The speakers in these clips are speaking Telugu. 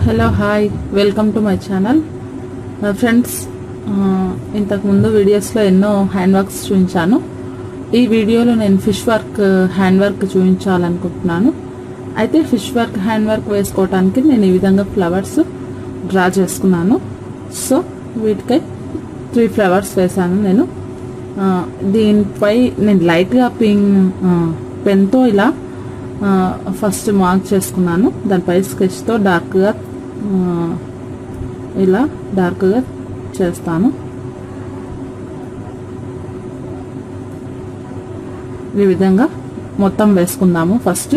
hello hi welcome to my channel friends ఇంతకుముందు వీడియోస్లో ఎన్నో హ్యాండ్ వర్క్స్ చూపించాను ఈ వీడియోలో నేను ఫిష్ వర్క్ హ్యాండ్ వర్క్ చూపించాలనుకుంటున్నాను అయితే ఫిష్ వర్క్ హ్యాండ్ వర్క్ వేసుకోవడానికి నేను ఈ విధంగా ఫ్లవర్స్ డ్రా చేసుకున్నాను సో వీటికై త్రీ ఫ్లవర్స్ వేసాను నేను ఆ, దీనిపై నేను లైట్గా పింక్ పెన్తో ఇలా ఆ, ఫస్ట్ మార్క్ చేసుకున్నాను దానిపై స్కెచ్తో డార్క్గా ఆ, ఇలా డార్క్గా చేస్తాను ఈ విధంగా మొత్తం వేసుకుందాము ఫస్ట్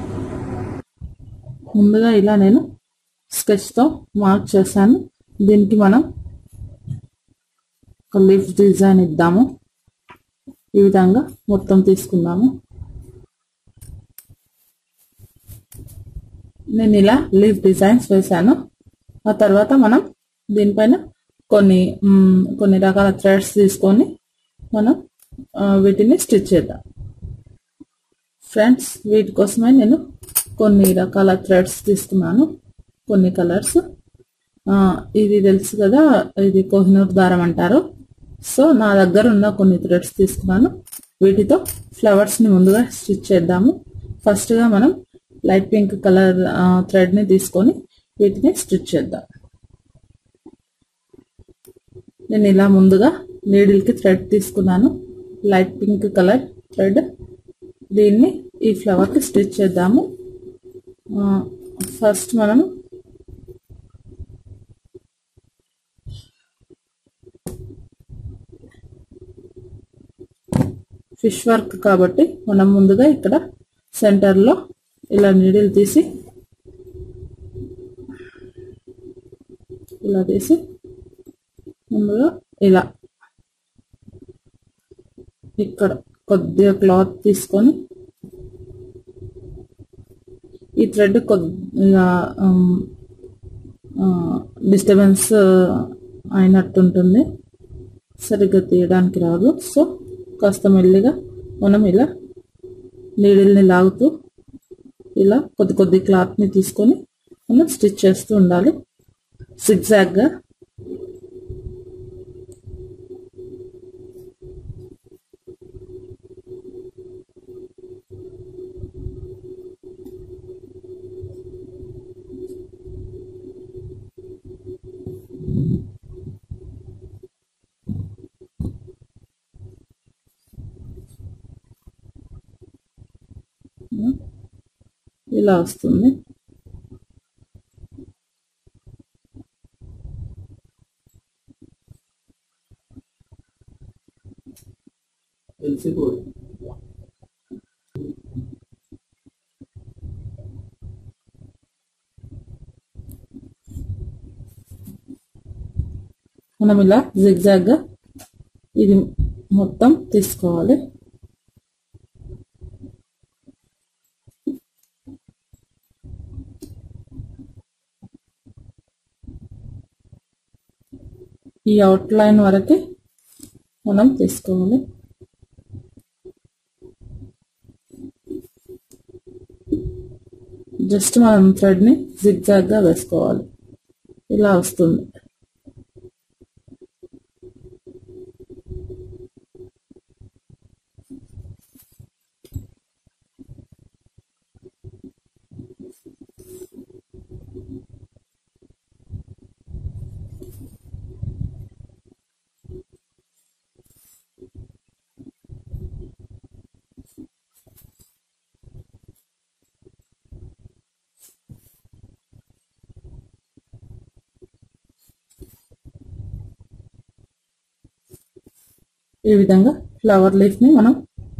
ముందుగా ఇలా నేను స్కెచ్తో మార్క్ చేశాను దీనికి మనం ఒక లీఫ్ డిజైన్ ఇద్దాము ఈ విధంగా మొత్తం తీసుకుందాము నేను ఇలా లీఫ్ డిజైన్స్ వేశాను ఆ తర్వాత మనం దీనిపైన కొన్ని మ్, కొన్ని రకాల థ్రెడ్స్ తీసుకొని మనం ఆ, వీటిని స్టిచ్ చేద్దాం ఫ్రెండ్స్ వీటి కోసమే నేను కొన్ని రకాల థ్రెడ్స్ తీసుకున్నాను కొన్ని కలర్స్ ఇది తెలుసు కదా ఇది కోహినూర్ దారం అంటారు సో నా దగ్గర ఉన్న కొన్ని థ్రెడ్స్ తీసుకున్నాను వీటితో ఫ్లవర్స్ ని ముందుగా స్టిచ్ చేద్దాము ఫస్ట్ గా మనం లైట్ పింక్ కలర్ థ్రెడ్ ని తీసుకొని వీటిని స్టిచ్ చేద్దాం నేను ఇలా ముందుగా నీడిల్ కి థ్రెడ్ తీసుకున్నాను లైట్ పింక్ కలర్ థ్రెడ్ దీన్ని ఈ ఫ్లవర్ కి స్టిచ్ చేద్దాము ఫస్ట్ మనం ఫిష్ వర్క్ కాబట్టి మనం ముందుగా ఇక్కడ సెంటర్లో ఇలా నీడిల్ తీసి ఇలా తీసి ముందుగా ఇలా ఇక్కడ కొద్దిగా క్లాత్ తీసుకొని ఈ థ్రెడ్ కొద్దిగా డిస్టర్బెన్స్ అయినట్టుంటుంది సరిగ్గా తీయడానికి రాదు సో కాస్త మెల్లిగా మనం ఇలా నీడిల్ని లాగుతూ ఇలా కొద్ది కొద్ది క్లాత్ని తీసుకొని మనం స్టిచ్ చేస్తూ ఉండాలి సిగ్జాగ్గా ఇలా వస్తుంది తెలిసిపోయి మనం ఇలా జిగ్జాగ్గా ఇది మొత్తం తీసుకోవాలి ఈ అవుట్ లైన్ వరకు మనం తీసుకోవాలి జస్ట్ మనం థ్రెడ్ ని జిగ్జాగ్ గా వేసుకోవాలి ఇలా వస్తుంది ఈ విధంగా ఫ్లవర్ లీఫ్ ని మనం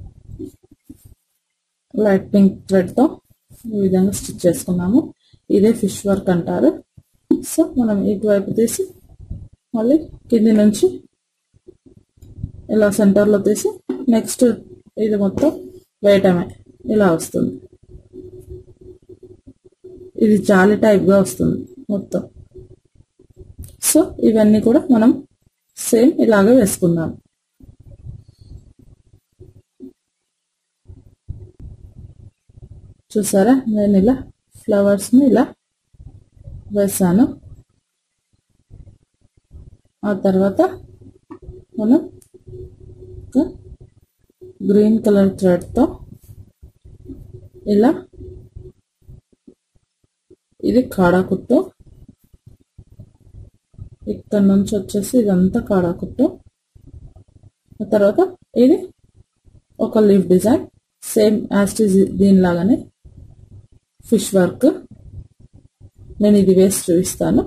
లైట్ పింక్ థ్రెడ్ తో ఈ విధంగా స్టిచ్ చేసుకున్నాము ఇదే ఫిష్ వర్క్ అంటారు సో మనం ఇటువైపు తీసి మళ్ళీ కింది నుంచి ఇలా సెంటర్ లో తీసి నెక్స్ట్ ఇది మొత్తం వేయటమే ఇలా వస్తుంది ఇది జాలి టైప్ గా వస్తుంది మొత్తం సో ఇవన్నీ కూడా మనం సేమ్ ఇలాగే వేసుకుందాం చూసారా నేను ఇలా ఫ్లవర్స్ని ఇలా వేసాను ఆ తర్వాత మనం ఒక గ్రీన్ కలర్ థ్రెడ్తో ఇలా ఇది కాడా కుట్టు ఇక్కడ నుంచి వచ్చేసి ఇదంతా కాడా కుట్టు ఆ తర్వాత ఇది ఒక లీఫ్ డిజైన్ సేమ్ యాస్టిజ్ దీనిలాగానే ఫిష్ వర్క్ నేను ఇది వేసి చూపిస్తాను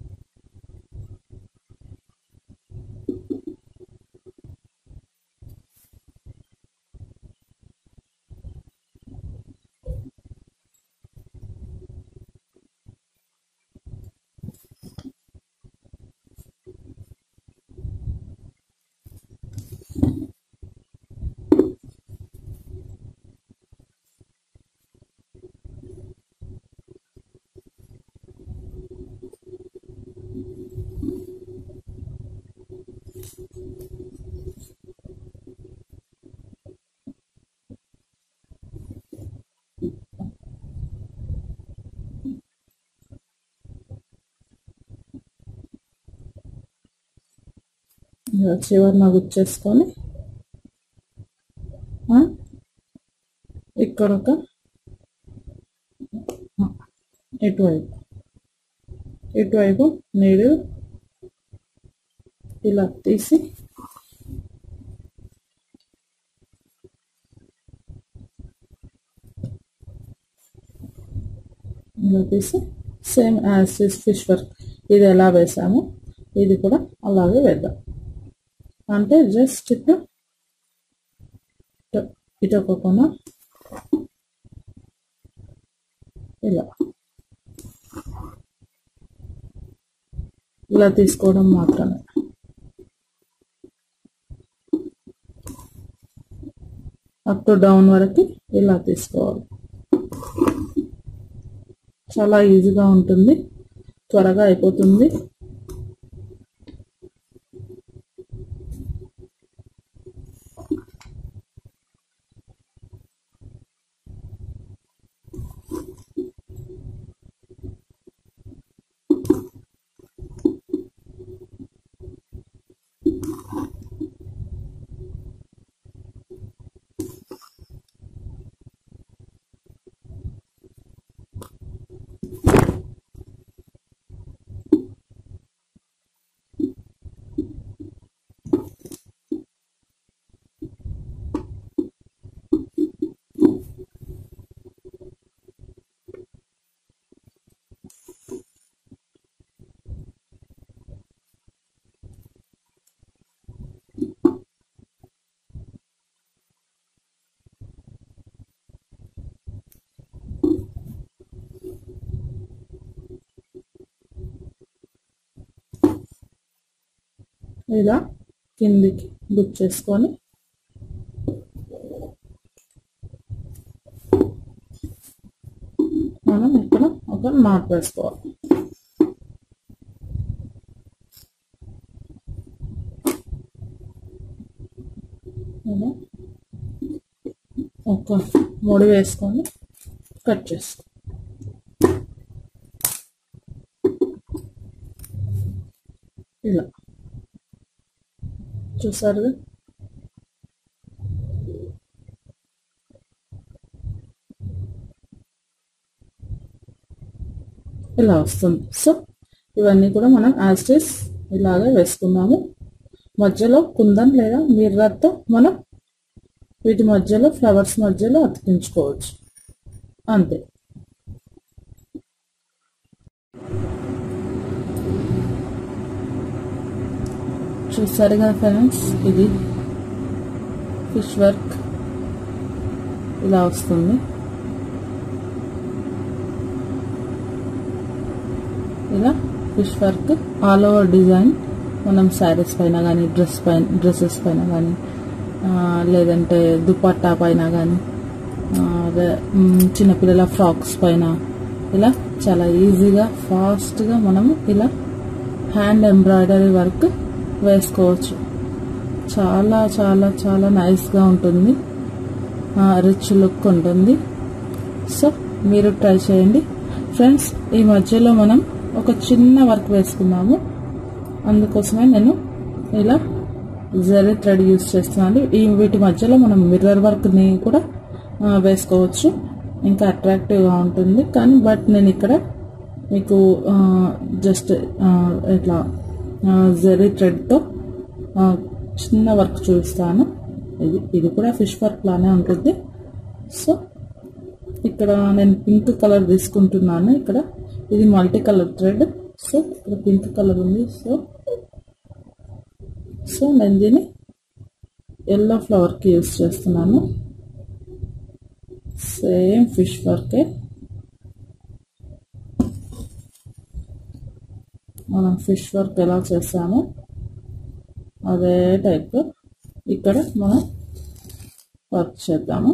ఇలా చివరిన గుచ్చేసుకొని ఆ, ఇక్కడ ఒక ఆ, ఇటువైపు ఇటువైపు నీడు ఇలా తీసి ఇలా తీసి సేమ్ యాజ్ ఫిష్ వర్క్ ఇది ఎలా వేసామో ఇది కూడా అలాగే వేద్దాం అంటే జస్ట్ ఇటు ఇటు- ఇటు ఒక కొన ఇలా ఇలా తీసుకోవడం మాత్రమే అప్ టు డౌన్ వరకు ఇలా తీసుకోవాలి చాలా ఈజీగా ఉంటుంది త్వరగా అయిపోతుంది ఇలా కిందికి బుక్ చేసుకొని మనం ఇక్కడ ఒక నాట్ వేసుకోవాలి ఇలా ఒక ముడి వేసుకొని కట్ చేసుకో ఇలా చూసారుగా ఇలా వస్తుంది సో ఇవన్నీ కూడా మనం యాస్టిస్ ఇలాగే వేసుకున్నాము మధ్యలో కుందన్ లేదా మిర్రర్తో మనం వీటి మధ్యలో ఫ్లవర్స్ మధ్యలో అతికించుకోవచ్చు అంతే చూసారుగా ఫ్రెండ్స్ ఇది ఫిష్ వర్క్ ఇలా వస్తుంది ఇలా fish work all over design మనం శారీస్ పైన కానీ డ్రెస్ పైన డ్రెస్సెస్ పైన కానీ లేదంటే దుపట్టా పైన కానీ చిన్నపిల్లల ఫ్రాక్స్ పైన ఇలా చాలా ఈజీగా ఫాస్ట్గా మనము ఇలా హ్యాండ్ ఎంబ్రాయిడరీ వర్క్ వేసుకోవచ్చు చాలా చాలా చాలా నైస్గా ఉంటుంది రిచ్ లుక్ ఉంటుంది సో మీరు ట్రై చేయండి ఫ్రెండ్స్ ఈ మధ్యలో మనం ఒక చిన్న వర్క్ వేసుకున్నాము అందుకోసమే నేను ఇలా జరీ థ్రెడ్ యూస్ చేస్తున్నాను ఈ వీటి మధ్యలో మనం మిర్రర్ వర్క్ని కూడా ఆ, వేసుకోవచ్చు ఇంకా అట్రాక్టివ్గా ఉంటుంది కానీ బట్ నేను ఇక్కడ మీకు జస్ట్ ఇట్లా జరీ థ్రెడ్తో చిన్న వర్క్ చూపిస్తాను ఇది ఇది కూడా ఫిష్ వర్క్ లానే ఉంటుంది సో ఇక్కడ నేను పింక్ కలర్ తీసుకుంటున్నాను ఇక్కడ ఇది మల్టీ కలర్ థ్రెడ్ సో ఇక్కడ పింక్ కలర్ ఉంది సో సో నేను దీన్ని ఎల్లో ఫ్లవర్కి యూస్ చేస్తున్నాను సేమ్ ఫిష్ వర్కే మనం ఫిష్ వర్క్ ఎలా చేస్తామో అదే టైప్ ఇక్కడ మనం వర్క్ చేద్దాము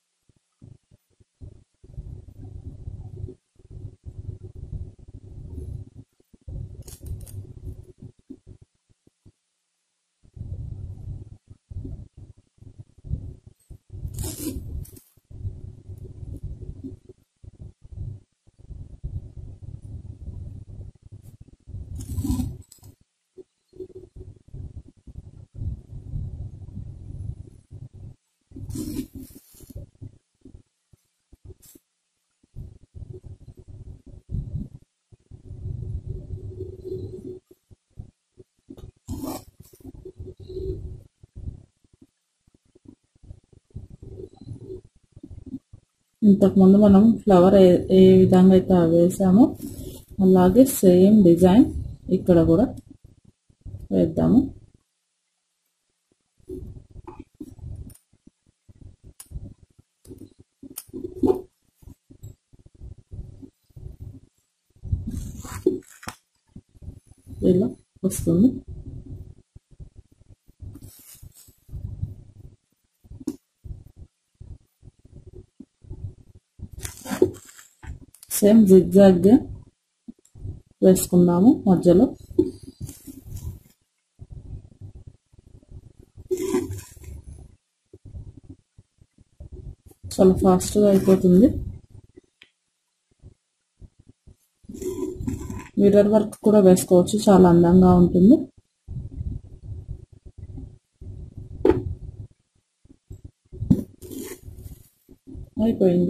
ఇంతకుముందు మనం ఫ్లవర్ ఏ ఏ విధంగా అయితే వేసామో అలాగే సేమ్ డిజైన్ ఇక్కడ కూడా వేద్దాము ఇలా వస్తుంది సేమ్ జిగ్జాగ్ వేసుకుందాము మధ్యలో చాలా ఫాస్ట్గా అయిపోతుంది మిర్రర్ వర్క్ కూడా వేసుకోవచ్చు చాలా అందంగా ఉంటుంది అయిపోయింది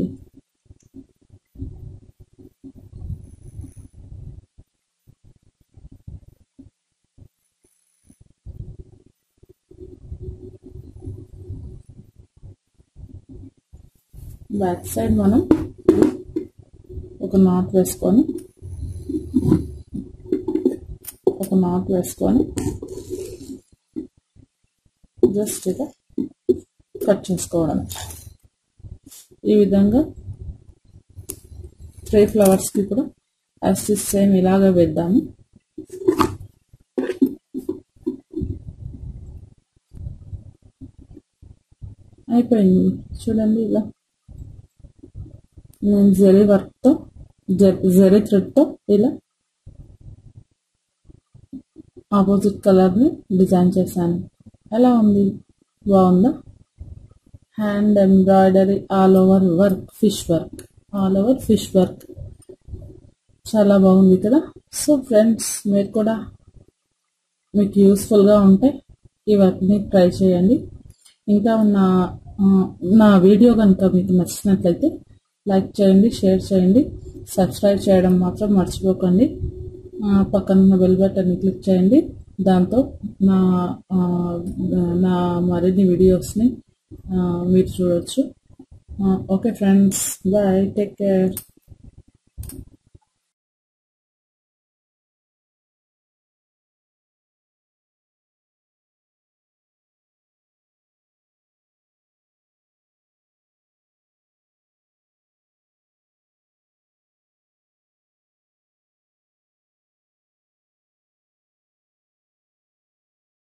బ్యాక్ సైడ్ మనం ఒక నాట్ వేసుకొని ఒక నాట్ వేసుకొని జస్ట్ ఇక కట్ చేసుకోవడం ఈ విధంగా త్రీ ఫ్లవర్స్కి కూడా యాసిస్ సేమ్ ఇలాగే వేద్దాము అయిపోయింది చూడండి ఇలా నేను జరీ వర్క్తో జరీ థ్రెడ్తో ఇలా ఆపోజిట్ కలర్ని డిజైన్ చేశాను ఎలా ఉంది బాగుందా hand embroidery all over work fish work all over fish work చాలా బాగుంది కదా సో ఫ్రెండ్స్ మీరు కూడా మీకు యూస్ఫుల్గా ఉంటే ఈ వర్క్ని ట్రై చేయండి ఇంకా నా ఆ, నా వీడియో కనుక మీకు నచ్చినట్లయితే లైక్ చేయండి షేర్ చేయండి సబ్స్క్రైబ్ చేయడం మాత్రం మర్చిపోకండి ఆ, పక్కన ఉన్న బెల్ బటన్ని క్లిక్ చేయండి దాంతో నా ఆ, నా మరిన్ని వీడియోస్ని ఆ, మీరు చూడొచ్చు okay friends bye take care